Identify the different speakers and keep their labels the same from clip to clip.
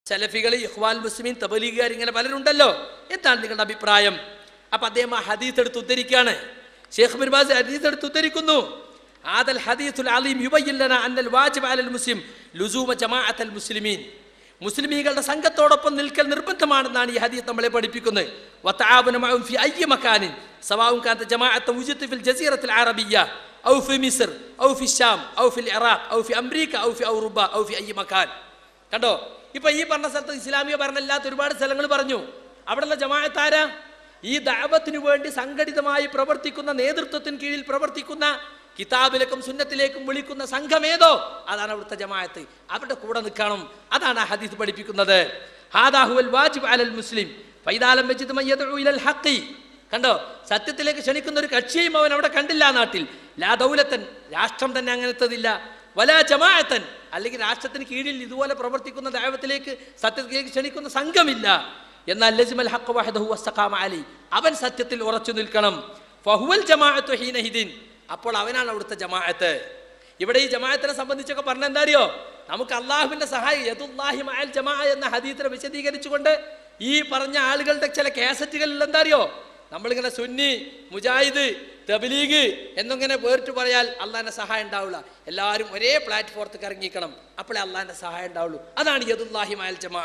Speaker 1: സലഫികൾ ഇഖ്വാൽ മുസ്ലിമീൻ തബലീഗുകാർ ഇങ്ങനെ പലരുണ്ടല്ലോ എന്താണ് നിങ്ങളുടെ അഭിപ്രായം അപ്പൊ അദ്ദേഹം ആ ഹദീസ് എടുത്ത് ഉദ്ധരിക്കുകയാണ് ഷേഖ് ബിർബാസ് ഹദീസ് എടുത്ത് ഉദ്ധരിക്കുന്നു ആദൽ ഹദീസുൽ അലീം യുബയ്യിൻ ലനാ അന്നൽ വാജിബ് അലൽ മുസ്ലിം ലുസൂമ ജമാഅത്തൽ മുസ്ലിമീൻ മുസ്ലിമീങ്ങളുടെ സംഘത്തോടൊപ്പം നിൽക്കൽ നിർബന്ധമാണെന്നാണ് ഈ ഹദീസ് നമ്മളെ പഠിപ്പിക്കുന്നത് വതആവന മഅഹും ഫി അയ്യി മക്കാനിൻ സവാഉൻ കാനത ജമാഅത്ത വുജിദ് ഫിൽ ജസീറത്തിൽ അറബിയ്യ ഔ ഫി മിസ്ർ ഔ ഫി ഷാം ഔ ഫിൽ ഇറാഖ് ഔ ഫി അംരീക ഔ ഫി ഔറുബ ഔ ഫി അയ്യി മക്കാൻ കണ്ടോ ഇപ്പൊ ഈ പറഞ്ഞ സ്ഥലത്ത് ഇസ്ലാമിക ഭരണമില്ലാത്ത ഒരുപാട് സ്ഥലങ്ങൾ പറഞ്ഞു അവിടെയുള്ള ജമാഅത്താരാ ഈ ദാവത്തിനു വേണ്ടി സംഘടിതമായി പ്രവർത്തിക്കുന്ന നേതൃത്വത്തിന് കീഴിൽ പ്രവർത്തിക്കുന്ന കിതാബിലേക്കും സുന്നത്തിലേക്കും വിളിക്കുന്ന സംഘമേതോ അതാണ് അവിടുത്തെ ജമാഅത്ത് അവരുടെ കൂടെ നിൽക്കണം അതാണ് ആ ഹദീസ് പഠിപ്പിക്കുന്നത് ഹാദാഹുവൽ വാജിബ് അലൽ മുസ്ലിം ഫൈദാലം വെച്ചിട്ട് മയ്യദഉ ഇലൽ ഹഖി കണ്ടോ സത്യത്തിലേക്ക് ക്ഷണിക്കുന്ന ഒരു കക്ഷിയും അവൻ അവിടെ കണ്ടില്ല ആ നാട്ടിൽ ലാ ദൗലത്തൻ രാഷ്ട്രം തന്നെ അങ്ങനത്തതില്ല വലാ ജമാഅത്തൻ അല്ലെങ്കിൽ രാഷ്ട്രത്തിന് കീഴിൽ ഇതുപോലെ പ്രവർത്തിക്കുന്ന ദൈവത്തിലേക്ക് സത്യത്തിലേക്ക് ക്ഷണിക്കുന്ന സംഘമില്ല എന്നാൽ ലജിമൽ ഹഖ് വഹദഹു വസ്തഖാമ അലി അവൻ സത്യത്തിൽ ഉറച്ചു നിൽക്കണം ഫഹുവൽ ജമാഅത്തു ഹീനഹിദിൻ അപ്പോൾ അവനാണ് അവിടുത്തെ ജമാഅത്ത് ഇവിടെ ഈ ജമാഅത്തിനെ സംബന്ധിച്ചൊക്കെ പറഞ്ഞ എന്താ അറിയോ നമുക്ക് അള്ളാഹുവിന്റെ സഹായം യദുല്ലാഹി മഅൽ ജമാ എന്ന ഹദീത്തിനെ വിശദീകരിച്ചുകൊണ്ട് ഈ പറഞ്ഞ ആളുകളുടെ ചില കാസറ്റുകളിൽ എന്താ അറിയോ നമ്മളിങ്ങനെ സുന്നി മുജാഹിദ് തബലീഗ് എന്നിങ്ങനെ വേറിട്ട് പറയാൽ അള്ളാഹിന്റെ സഹായം ഉണ്ടാവില്ല എല്ലാവരും ഒരേ പ്ലാറ്റ്ഫോർത്തേക്ക് ഇറങ്ങിക്കണം അപ്പോഴേ അള്ളാഹിന്റെ സഹായം ഉണ്ടാവുള്ളൂ അതാണ് യദുല്ലാഹി മഅൽ ജമാ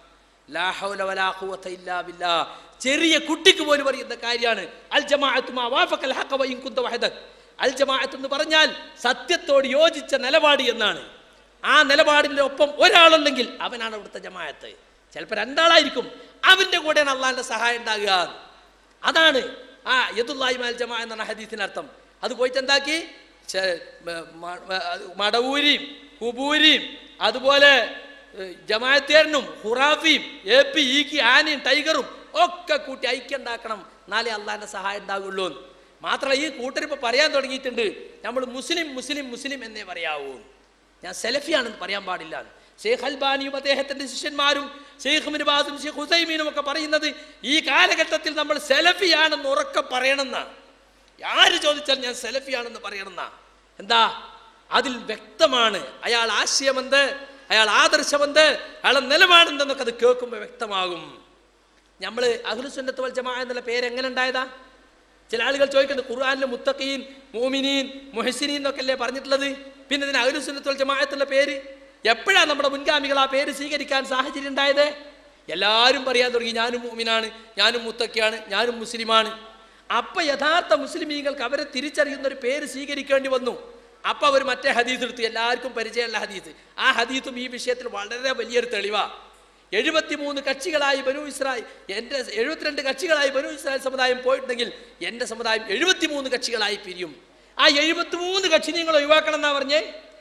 Speaker 1: ലാ ഹൗല വലാ ഖുവത ഇല്ലാ ബില്ലാ ചെറിയ കുട്ടിക്ക് പോലും പറയുന്ന കാര്യമാണ് അൽ ജമാഅത്തു മാ വാഫഖൽ ഹഖ വ ഇൻ കുന്ത വഹദക് അൽ ജമാഅത്ത് എന്ന് പറഞ്ഞാൽ സത്യത്തോട് യോജിച്ച നിലപാട് എന്നാണ് ആ നിലപാടിന്റെ ഒപ്പം ഒരാളുണ്ടെങ്കിൽ അവനാണ് അവിടുത്തെ ജമാഅത്ത് ചിലപ്പോൾ രണ്ടാളായിരിക്കും അവന്റെ കൂടെയാണ് അള്ളാഹിന്റെ സഹായം ഉണ്ടാകുക അതാണ് ആ യദുല്ലാഹി മാൽ ജമാ എന്നാണ് ഹദീസിന് അർത്ഥം അത് പോയിട്ട് എന്താക്കി ചെ- മ- മ- മ- മടവൂരിയും കുബൂരിയും അതുപോലെ ഏഹ്, ജമാഅത്തേരനും ഹുറാഫിയും എ പി ഈക്കി ആനയും ടൈഗറും ഒക്കെ കൂട്ടി ഐക്യം ഉണ്ടാക്കണം എന്നാലേ അള്ളാഹിന്റെ സഹായം ഉണ്ടാകുള്ളൂ എന്ന്. മാത്രമല്ല ഈ കൂട്ടരിപ്പോൾ പറയാൻ തുടങ്ങിയിട്ടുണ്ട് നമ്മൾ മുസ്ലിം മുസ്ലിം മുസ്ലിം എന്നേ പറയാവൂ ഞാൻ സെലഫിയാണെന്ന് പറയാൻ പാടില്ല ഷെയ്ഖ് അൽബാനിയും അദ്ദേഹത്തിന്റെ ശിഷ്യന്മാരും ഷെയ്ഖ് മിർബാസും ഷെയ്ഖ് ഹുസൈമീനും ഒക്കെ പറയുന്നത് ഈ കാലഘട്ടത്തിൽ നമ്മൾ സെലഫിയാണെന്ന് ഉറക്കെ പറയണമെന്നാണ് ആര് ചോദിച്ചാൽ ഞാൻ സെലഫിയാണെന്ന് പറയണമെന്നാ എന്താ അതിൽ വ്യക്തമാണ് അയാൾ ആശയമെന്ത് അയാൾ ആദർശമെന്ത് അയാളെ നിലപാടെന്തെന്നൊക്കെ അത് കേൾക്കുമ്പോൾ വ്യക്തമാകും നമ്മൾ അഹ്ലുസുന്നത്ത് വൽ ജമാ എന്നുള്ള പേര് എങ്ങനെ ഉണ്ടായതാ ചില ആളുകൾ ചോദിക്കുന്നത് ഖുർആാനിലെ മുത്തഖീൻ മോമിനീൻ മൊഹസിനീൻ എന്നൊക്കെ അല്ലേ പറഞ്ഞിട്ടുള്ളത് പിന്നെ ഇതിന് അഹ്ലുസുന്നത്ത് വൽ ജമാഅത്തുള്ള പേര് എപ്പോഴാണ് നമ്മുടെ മുൻഗാമികൾ ആ പേര് സ്വീകരിക്കാൻ സാഹചര്യം ഉണ്ടായത് എല്ലാവരും പറയാൻ തുടങ്ങി ഞാനും മോമിനാണ് ഞാനും മുത്തക്കിയാണ് ഞാനും മുസ്ലിമാണ് അപ്പൊ യഥാർത്ഥ മുസ്ലിമീങ്ങൾക്ക് അവരെ തിരിച്ചറിയുന്ന ഒരു പേര് സ്വീകരിക്കേണ്ടി വന്നു അപ്പൊ അവർ മറ്റേ ഹദീസ് എടുത്തു എല്ലാവർക്കും പരിചയമുള്ള ഹദീസ് ആ ഹദീസും ഈ വിഷയത്തിൽ വളരെ വലിയൊരു തെളിവാ എഴുപത്തിമൂന്ന് കക്ഷികളായി ബനു ഇസ്രായേൽ എൻ്റെ എഴുപത്തിരണ്ട് കക്ഷികളായി ബനു ഇസ്രായേൽ സമുദായം പോയിട്ടുണ്ടെങ്കിൽ എൻ്റെ സമുദായം എഴുപത്തിമൂന്ന് കക്ഷികളായി പിരിയും ആ എഴുപത്തിമൂന്ന് കക്ഷി നിങ്ങൾ ഒഴിവാക്കണം എന്നാ പറഞ്ഞേ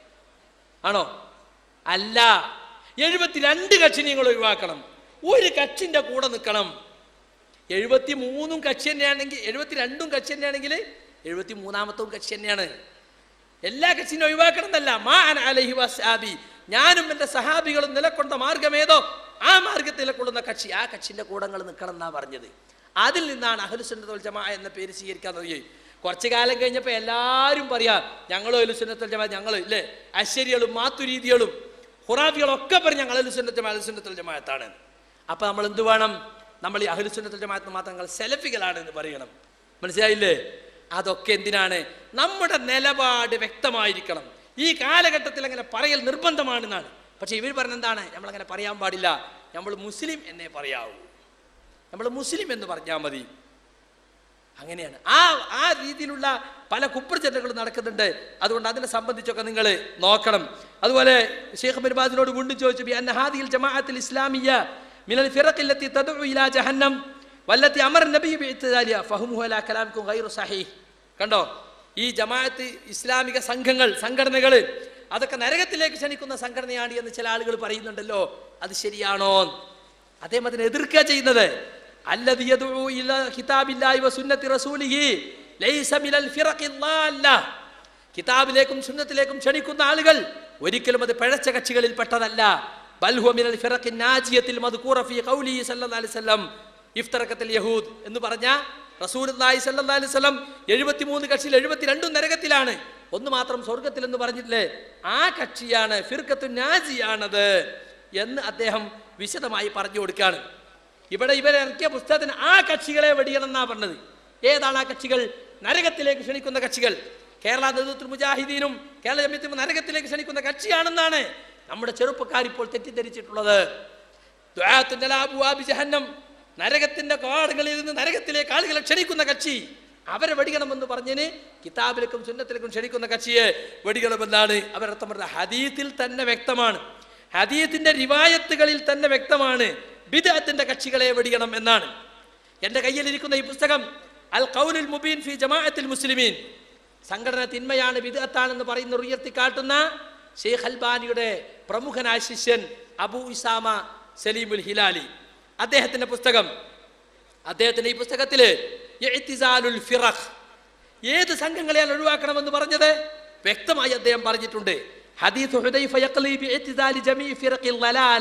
Speaker 1: ആണോ അല്ല എഴുപത്തിരണ്ട് കക്ഷി നിങ്ങൾ ഒഴിവാക്കണം ഒരു കക്ഷിന്റെ കൂടെ നിൽക്കണം എഴുപത്തി മൂന്നും കക്ഷി തന്നെയാണെങ്കിൽ എഴുപത്തിരണ്ടും കക്ഷി തന്നെയാണെങ്കിൽ എഴുപത്തി മൂന്നാമത്തവും കക്ഷി തന്നെയാണ് എല്ലാ കക്ഷിനെ ഒഴിവാക്കണം എന്നല്ല മാ അന അലൈഹി വസ്സാബി ഞാനും എൻ്റെ സഹാബികളും നിലക്കൊണ്ട മാർഗമേതോ ആ മാർഗത്തിൽ നിലക്കൊള്ളുന്ന കക്ഷി ആ കക്ഷിന്റെ കൂടങ്ങൾ നിൽക്കണം എന്നാ പറഞ്ഞത് അതിൽ നിന്നാണ് അഹ്ലുസുന്നത്തുൽ ജമാ എന്ന പേര് സ്വീകരിക്കാൻ തുടങ്ങി കുറച്ചു കാലം കഴിഞ്ഞപ്പോൾ എല്ലാവരും പറയാം ഞങ്ങളും അഹ്ലുസുന്നത്തുൽ ജമാ ഞങ്ങൾ ഇല്ലേ അശ്വരികളും മാത്തുരീതികളും ഹുറാഫികളും ഒക്കെ പറഞ്ഞ് ഞങ്ങൾ അഹ്ലുസുന്നത്ത് ജമാ അഹ്ലുസുന്നത്തുൽ ജമാഅത്താണ് അപ്പൊ നമ്മൾ എന്ത് വേണം നമ്മൾ ഈ അഹ്ലുസുന്നത്തുൽ ജമാഅത്ത് മാത്രം ഞങ്ങൾ സെലഫികളാണ് എന്ന് പറയണം മനസ്സിലായില്ലേ അതൊക്കെ എന്തിനാണ് നമ്മുടെ നിലപാട് വ്യക്തമായിരിക്കണം ഈ കാലഘട്ടത്തിൽ അങ്ങനെ പറയൽ നിർബന്ധമാണെന്നാണ് പക്ഷെ ഇവർ പറഞ്ഞ എന്താണ് നമ്മളങ്ങനെ പറയാൻ പാടില്ല നമ്മൾ മുസ്ലിം എന്നേ പറയാവൂ നമ്മൾ മുസ്ലിം എന്ന് പറഞ്ഞാൽ മതി അങ്ങനെയാണ് ആ ആ രീതിയിലുള്ള പല കുപ്രചരണങ്ങളും നടക്കുന്നുണ്ട് അതുകൊണ്ട് അതിനെ സംബന്ധിച്ചൊക്കെ നിങ്ങൾ നോക്കണം അതുപോലെ ഷെയ്ഖ് മിർബാദിനോട് വീണ്ടും ചോദിച്ചു ബി അന്ന ഹാദിൽ ജമാഅത്തിൽ ഇസ്ലാമിയ മിനൽ ഫിറഖില്ലത്തി തദ്ഉ ഇലാ ജഹന്നം വല്ലത്തി അമർ നബി ബിഇത്സാലിയ ഫഹമുഹു അലാ കലാമിക്കും ഗൈറു സഹീഹ് കണ്ടോ ഈ ജമാഅത്ത് ഇസ്ലാമിക സംഘങ്ങൾ സംഘടനകൾ അതൊക്കെ നരകത്തിലേക്ക് ക്ഷണിക്കുന്ന സംഘടനയാണ് എന്ന് ചില ആളുകൾ പറയുന്നുണ്ടല്ലോ അത് ശരിയാണോ അദ്ദേഹം അതിനെ എതിർക്കുക ചെയ്യുന്നത് الذي يدعو إلى كتاب الله وسنة رسوله ليس من الفرق الضالة കിതാബിലേക്കും സുന്നത്തിലേക്കും ക്ഷണിക്കുന്ന ആളുകൾ ഒരിക്കലും അത് പിഴച്ച കക്ഷികളിൽ പെട്ടതല്ല ബൽഹു മിനൽ ഫിറഖിൻ നാജിയത്തിൽ മദ്കൂറ ഫീ ഖൗലിഹി സല്ലല്ലാഹു അലൈഹി വസല്ലം ഇഫ്തറഖത്തിൽ യഹൂദ് എന്ന് പറഞ്ഞ റസൂലുള്ളാഹി സല്ലല്ലാഹു അലൈഹി വസല്ലം 73 കക്ഷിയിൽ 72 നരകത്തിലാണ് ഒന്ന് മാത്രം സ്വർഗത്തിൽ എന്ന് പറഞ്ഞിട്ടില്ലേ ആ കക്ഷിയാണ് ഫിർഖത്തു നാജിയാണത് എന്ന് അദ്ദേഹം വിശദമായി പറഞ്ഞു കൊടുക്കുകയാണ് ഇവിടെ ഇവരിറക്കിയ പുസ്തകത്തിന് ആ കക്ഷികളെ വെടിയണം എന്നാ പറഞ്ഞത് ഏതാണ് ആ കക്ഷികൾ നരകത്തിലേക്ക് ക്ഷണിക്കുന്ന കക്ഷികൾ കേരള നേതൃത്വ മുജാഹിദീനും കേരള ജമ്യത്തും നരകത്തിലേക്ക് ക്ഷണിക്കുന്ന കക്ഷിയാണെന്നാണ് നമ്മുടെ ചെറുപ്പക്കാർ ഇപ്പോൾ തെറ്റിദ്ധരിച്ചിട്ടുള്ളത് ദുആത്തുൻ അലാ അബ്വാബി ജഹന്നം നരകത്തിന്റെ കാടുകളിൽ നിന്ന് നരകത്തിലേക്ക് ആളുകളെ ക്ഷണിക്കുന്ന കക്ഷി അവരെ വെടിക്കണമെന്ന് പറഞ്ഞതിന് കിതാബിലേക്കും സുന്നത്തിലേക്കും ക്ഷണിക്കുന്ന കക്ഷിയെ വെടിക്കണമെന്നാണ് അവരർത്ഥം പറഞ്ഞത് ഹദീത്തിൽ തന്നെ വ്യക്തമാണ് ഹദീത്തിന്റെ റിവായത്തുകളിൽ തന്നെ വ്യക്തമാണ് ബിദഅത്തിന്റെ കക്ഷികളെ വെടിക്കണം എന്നാണ് എൻ്റെ കയ്യിലിരിക്കുന്ന ഈ പുസ്തകം അൽ ഖൗലുൽ മുബീൻ ഫി ജമാഅത്തിൽ മുസ്ലിമീൻ സംഘടന തിന്മയാണ് വിദഗ്ധാണെന്ന് പറയുന്ന ഉയർത്തി കാട്ടുന്ന ഷെയ്ഖ് അൽബാനിയുടെ പ്രമുഖനായ ശിഷ്യൻ അബു ഇസാമ സലീമുൽ ഹിലാലി അദ്ദേഹത്തിന്റെ പുസ്തകം അദ്ദേഹത്തിന്റെ ഈ പുസ്തകത്തില് ഇഅ്തിസാലുൽ ഫിറഖ് ഏത് സംഘങ്ങളെയാണ് ഒഴിവാക്കണമെന്ന് പറഞ്ഞത് വ്യക്തമായി അദ്ദേഹം പറഞ്ഞിട്ടുണ്ട് ഹദീസ് ഹുദൈഫ യഖ്ലി ബിഇഅ്തിസാലി ജമീ ഫിറഖിൽ ളലാല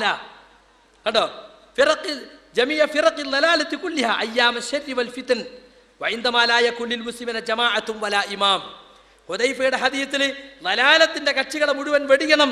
Speaker 1: കണ്ടോ ഫിറഖിൽ ജമിയ ഫിറഖിൽ ളലാലത്തി കുല്ലിഹ അയ്യാമ ശർരി വൽ ഫിതൻ വഇൻദമാ ലാ യകുനിൽ മുസ്ലിമിന ജമാഅത്തും വലാ ഇമാം ഹുദൈഫയുടെ ഹദീസിൽ ലലാലത്തിന്റെ കക്ഷികളെ മുഴുവൻ വെടിയണം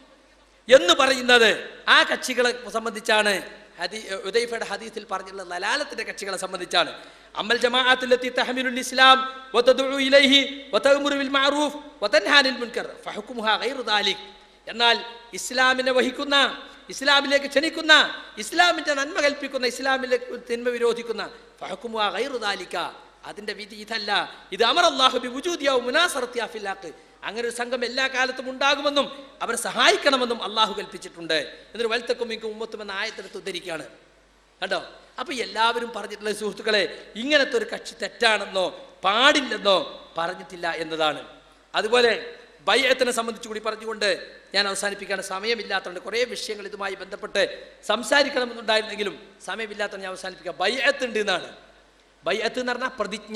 Speaker 1: എന്ന് പറയുന്നത് ആ കക്ഷികളെ സംബന്ധിച്ചാണ് ഹദീ ഉദൈഫയുടെ ഹദീസിൽ പറഞ്ഞിട്ടുള്ള ലലാലത്തിന്റെ കക്ഷികളെ സംബന്ധിച്ചാണ് അമ്മൽ ജമാഅത്തുല്ലത്തി തഹമിലുൽ ഇസ്ലാം വതദഉ ഇലൈഹി വതഅമുറു ബിൽ മഅറൂഫ് വതൻഹാ അനിൽ മുൻകർ ഫഹുക്കുമുഹാ ഗൈറു ദാലിക് എന്നാൽ ഇസ്ലാമിനെ വഹിക്കുന്ന ഇസ്ലാമിലേക്ക് ക്ഷണിക്കുന്ന ഇസ്ലാമിന്റെ നന്മ കൽപ്പിക്കുന്ന ഇസ്ലാമിലേക്ക് തിന്മ വിരോധിക്കുന്ന ഫഹക്കുമുഹാ ഗൈറു ദാലിക അതിന്റെ വിധി ഇതല്ല ഇത് അമർ അള്ളാഹു ബി വുജൂദിയാവും മുനാസറത്തിയാ ഫില്ലാക്ക് അങ്ങനെ ഒരു സംഘം എല്ലാ കാലത്തും ഉണ്ടാകുമെന്നും അവരെ സഹായിക്കണമെന്നും അള്ളാഹു കൽപ്പിച്ചിട്ടുണ്ട് എന്നിട്ട് വലുത്തക്കും മിക്കും ഉമ്മത്തും എന്ന ആയത്തെടുത്ത് ഉദ്ധരിക്കുകയാണ് കണ്ടോ അപ്പൊ എല്ലാവരും പറഞ്ഞിട്ടുള്ള സുഹൃത്തുക്കളെ ഇങ്ങനത്തെ ഒരു കക്ഷി തെറ്റാണെന്നോ പാടില്ലെന്നോ പറഞ്ഞിട്ടില്ല എന്നതാണ് അതുപോലെ ബയ്യത്തിനെ സംബന്ധിച്ച് കൂടി പറഞ്ഞുകൊണ്ട് ഞാൻ അവസാനിപ്പിക്കാൻ സമയമില്ലാത്തതുകൊണ്ട് കുറേ വിഷയങ്ങൾ ഇതുമായി ബന്ധപ്പെട്ട് സംസാരിക്കണമെന്നുണ്ടായിരുന്നെങ്കിലും സമയമില്ലാത്തതുകൊണ്ട് ഞാൻ അവസാനിപ്പിക്കാം ബയ്യത്ത് ഉണ്ട് എന്നാണ് ബയ്യത്ത് എന്ന് പറഞ്ഞാൽ പ്രതിജ്ഞ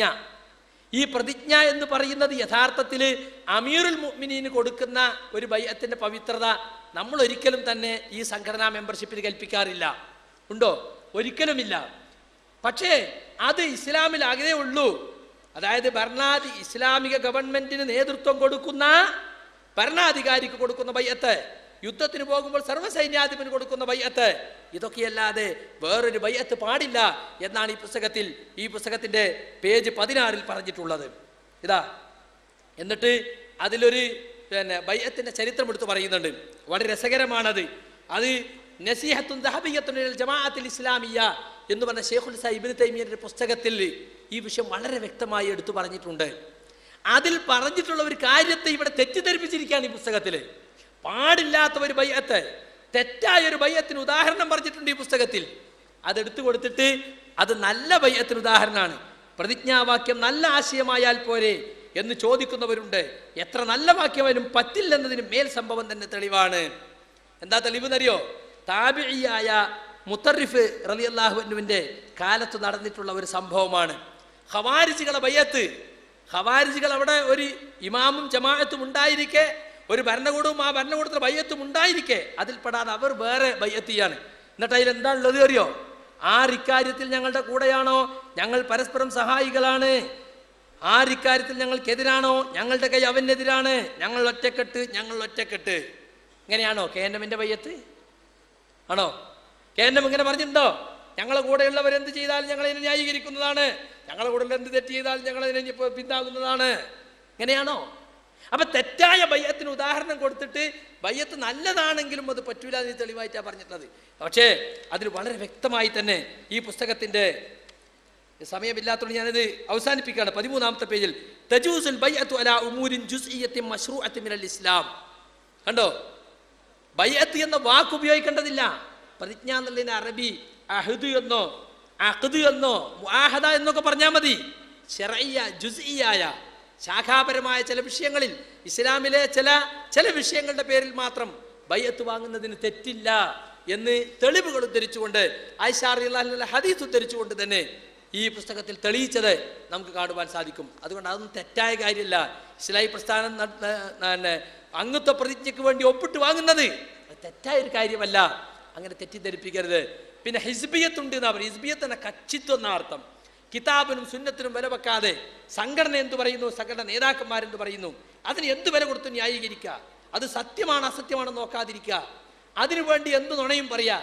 Speaker 1: ഈ പ്രതിജ്ഞ എന്ന് പറയുന്നത് യഥാർത്ഥത്തിൽ അമീറുൽ മുഅ്മിനീന് കൊടുക്കുന്ന ഒരു ബയ്യത്തിന്റെ പവിത്രത നമ്മൾ ഒരിക്കലും തന്നെ ഈ സംഘടനാ മെമ്പർഷിപ്പിന് കൽപ്പിക്കാറില്ല ഉണ്ടോ ഒരിക്കലുമില്ല പക്ഷേ അത് ഇസ്ലാമിൽ ആകെ ഉള്ളൂ അതായത് ഭരണാധി ഇസ്ലാമിക ഗവൺമെന്റിന് നേതൃത്വം കൊടുക്കുന്ന ഭരണാധികാരിക്ക് കൊടുക്കുന്ന ബയ്യത്ത് യുദ്ധത്തിന് പോകുമ്പോൾ സർവ്വസൈന്യാധിപന് കൊടുക്കുന്ന ബയ്യത്ത് ഇതൊക്കെയല്ലാതെ വേറൊരു ബയ്യത്ത് പാടില്ല എന്നാണ് ഈ പുസ്തകത്തിൽ ഈ പുസ്തകത്തിന്റെ പേജ് പതിനാറിൽ പറഞ്ഞിട്ടുള്ളത് ഇതാ എന്നിട്ട് അതിലൊരു പിന്നെ ബയ്യത്തിന്റെ ചരിത്രം എടുത്ത് പറയുന്നുണ്ട് വളരെ രസകരമാണത് അത് നസീഹത്തും ദഹബിയത്തും ജമാഅത്തിൽ ഇസ്ലാമിയ എന്ന് പറഞ്ഞ ഷെയ്ഖുൽ സാഹിബിന് തൈമിയുടെ പുസ്തകത്തിൽ ഈ വിഷയം വളരെ വ്യക്തമായി എടുത്തു പറഞ്ഞിട്ടുണ്ട് അതിൽ പറഞ്ഞിട്ടുള്ള ഒരു കാര്യത്തെ ഇവിടെ തെറ്റിദ്ധരിപ്പിച്ചിരിക്കുകയാണ് ഈ പുസ്തകത്തിൽ പാടില്ലാത്ത ഒരു ബയ്യത്ത് തെറ്റായ ഒരു ബയ്യത്തിന് ഉദാഹരണം പറഞ്ഞിട്ടുണ്ട് ഈ പുസ്തകത്തിൽ അതെടുത്തു കൊടുത്തിട്ട് അത് നല്ല ബയ്യത്തിന് ഉദാഹരണമാണ് പ്രതിജ്ഞാവാക്യം നല്ല ആശയമായാൽ പോരെ എന്ന് ചോദിക്കുന്നവരുണ്ട് എത്ര നല്ല വാക്യമായാലും പറ്റില്ലെന്നതിന് മേൽ സംഭവം തന്നെ തെളിവാണ് എന്താ തെളിവെന്നറിയോ താബിയായ മുത്തറിഫ് റലി അള്ളാഹുവിൻ്റെ കാലത്ത് നടന്നിട്ടുള്ള ഒരു സംഭവമാണ് ഖവാരിജികളെ ബയ്യത്ത് ഖവാരിജികൾ അവിടെ ഒരു ഇമാമും ജമാഅത്തും ഉണ്ടായിരിക്കെ ഒരു ഭരണകൂടവും ആ ഭരണകൂടത്തിൽ ബയ്യത്തും ഉണ്ടായിരിക്കെ അതിൽപ്പെടാതെ അവർ വേറെ ബയ്യത്ത് ചെയ്യാണ് എന്നിട്ട് അതിൽ എന്താ ഉള്ളത് അറിയോ ആരിക്കാര്യത്തിൽ ഞങ്ങളുടെ കൂടെയാണോ ഞങ്ങൾ പരസ്പരം സഹായികളാണ് ആരിക്കാര്യത്തിൽ ഞങ്ങൾക്കെതിരാണോ ഞങ്ങളുടെ കൈ അവനെതിരാണ് ഞങ്ങൾ ഒറ്റക്കെട്ട് ഞങ്ങൾ ഒറ്റക്കെട്ട് ഇങ്ങനെയാണോ കെ എൻ എമ്മിൻ്റെ ബയ്യത്ത് ആണോ കെ എൻ എം ഇങ്ങനെ പറഞ്ഞിട്ടുണ്ടോ ഞങ്ങളെ കൂടെയുള്ളവർ എന്ത് ചെയ്താലും ഞങ്ങൾ ഇതിനെ ന്യായീകരിക്കുന്നതാണ് ഞങ്ങളെ കൂടെ എന്ത് തെറ്റ് ചെയ്താലും ഞങ്ങൾ ഇതിനെ ഇനി ഇപ്പൊ പിന്താകുന്നതാണ് ഇങ്ങനെയാണോ അപ്പൊ തെറ്റായ ബയ്യത്തിന് ഉദാഹരണം കൊടുത്തിട്ട് ബയ്യത്ത് നല്ലതാണെങ്കിലും അത് പറ്റൂല എന്ന് തെളിവായിട്ടാണ് പറഞ്ഞിട്ടുള്ളത് പക്ഷേ അതിൽ വളരെ വ്യക്തമായി തന്നെ ഈ പുസ്തകത്തിന്റെ സമയമില്ലാത്തതുകൊണ്ട് ഞാനിത് അവസാനിപ്പിക്കുകയാണ് പതിമൂന്നാമത്തെ പേജിൽ തജൂസുൽ ബയ്യത്തു അലാ ഉമൂരിൻ ജുസ്ഇയ്യത്തിൻ മശ്റൂഅത്തിൻ മിനൽ ഇസ്ലാം കണ്ടോ ബയ്യത്ത് എന്ന വാക്ക് ഉപയോഗിക്കേണ്ടതില്ല പ്രതിജ്ഞ എന്നുള്ളതിന് അറബി അഹദ് എന്നോ അഖദ് എന്നോ മുആഹദ എന്നൊക്കെ പറഞ്ഞാൽ മതി ഷെറയ്യ ജുസ്ഇയായ ശാഖാപരമായ ചില വിഷയങ്ങളിൽ ഇസ്ലാമിലെ ചില ചില വിഷയങ്ങളുടെ പേരിൽ മാത്രം ബയ്യത്ത് വാങ്ങുന്നതിന് തെറ്റില്ല എന്ന് തെളിവുകൾ ഉദ്ധരിച്ചുകൊണ്ട് ഐഷാറി ഹദീസ് ഉദ്ധരിച്ചുകൊണ്ട് തന്നെ ഈ പുസ്തകത്തിൽ തെളിയിച്ചത് നമുക്ക് കാണുവാൻ സാധിക്കും അതുകൊണ്ട് അതൊന്നും തെറ്റായ കാര്യമല്ല ഇസ്ലായി പ്രസ്ഥാനം നട- പിന്നെ അംഗത്വ പ്രതിജ്ഞയ്ക്ക് വേണ്ടി ഒപ്പിട്ട് വാങ്ങുന്നത് അത് തെറ്റായ ഒരു കാര്യമല്ല അങ്ങനെ തെറ്റിദ്ധരിപ്പിക്കരുത് പിന്നെ ഹിസ്ബിയത്തുണ്ട് എന്നാ പറയുക ഹിസ്ബിയത്ത് എന്ന കക്ഷിത്വം എന്ന അർത്ഥം കിതാബിനും സുന്നത്തിനും വില വെക്കാതെ സംഘടന എന്ത് പറയുന്നു സംഘടന നേതാക്കന്മാരെന്ത് പറയുന്നു അതിന് എന്ത് വില കൊടുത്തു ന്യായീകരിക്കുക അത് സത്യമാണ് അസത്യമാണെന്ന് നോക്കാതിരിക്കുക അതിനുവേണ്ടി എന്ത് നുണയും പറയാ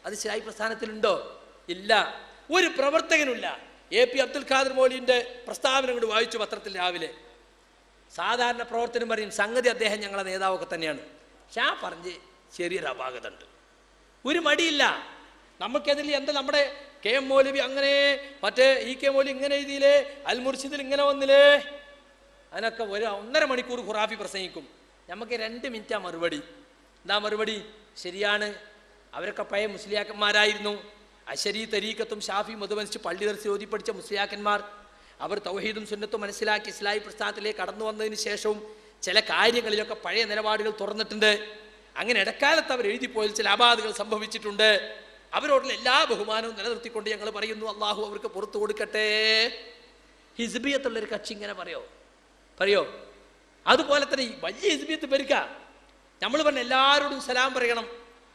Speaker 1: അത് ശിഹായി പ്രസ്ഥാനത്തിലുണ്ടോ ഇല്ല ഒരു പ്രവർത്തകനുമില്ല എ പി അബ്ദുൽ ഖാദർ മൗലിന്റെ പ്രസ്താവന കൊണ്ട് വായിച്ചു പത്രത്തിൽ രാവിലെ സാധാരണ പ്രവർത്തനം പറയും സംഗതി അദ്ദേഹം ഞങ്ങളെ നേതാവൊക്കെ തന്നെയാണ് പക്ഷെ ആ പറഞ്ഞ് ചെറിയൊരു അപാകത ഉണ്ട് ഒരു മടിയില്ല നമുക്കെതിൽ എന്താ നമ്മുടെ കെ എം മൗലവി അങ്ങനെ മറ്റേ ഇ കെ മൗലവി ഇങ്ങനെ എഴുതിയില്ലേ അൽ മുർഷിദിൽ ഇങ്ങനെ വന്നില്ലേ അതിനൊക്കെ ഒരു ഒന്നര മണിക്കൂർ ഖുറാഫി പ്രസംഗിക്കും നമുക്ക് രണ്ട് മിനിറ്റാ മറുപടി എന്താ മറുപടി ശരിയാണ് അവരൊക്കെ പഴയ മുസ്ലിയാക്കന്മാരായിരുന്നു അശരി തരീക്കത്തും ഷാഫി മധുവനിച്ച് പള്ളി തെറിച്ച് ഓതി പഠിച്ച മുസ്ലിയാക്കന്മാർ അവർ തൗഹീദും സുന്നത്തും മനസ്സിലാക്കി ഇസ്ലാഹി പ്രസ്ഥാനത്തിലേക്ക് കടന്നു വന്നതിന് ശേഷവും ചില കാര്യങ്ങളിലൊക്കെ പഴയ നിലപാടുകൾ തുറന്നിട്ടുണ്ട് അങ്ങനെ ഇടക്കാലത്ത് അവർ എഴുതിപ്പോയതിൽ ചില അപാധകൾ സംഭവിച്ചിട്ടുണ്ട് അവരോടുള്ള എല്ലാ ബഹുമാനവും നിലനിർത്തിക്കൊണ്ട് ഞങ്ങൾ പറയുന്നു അള്ളാഹു അവർക്ക് പുറത്തു കൊടുക്കട്ടെ ഹിസ്ബിയത്തുള്ളൊരു കക്ഷി ഇങ്ങനെ പറയോ പറയോ അതുപോലെ തന്നെ ഈ വലിയ ഹിസ്ബിയത്ത് പെരുക്ക നമ്മൾ പറഞ്ഞ എല്ലാവരോടും സലാം പറയണം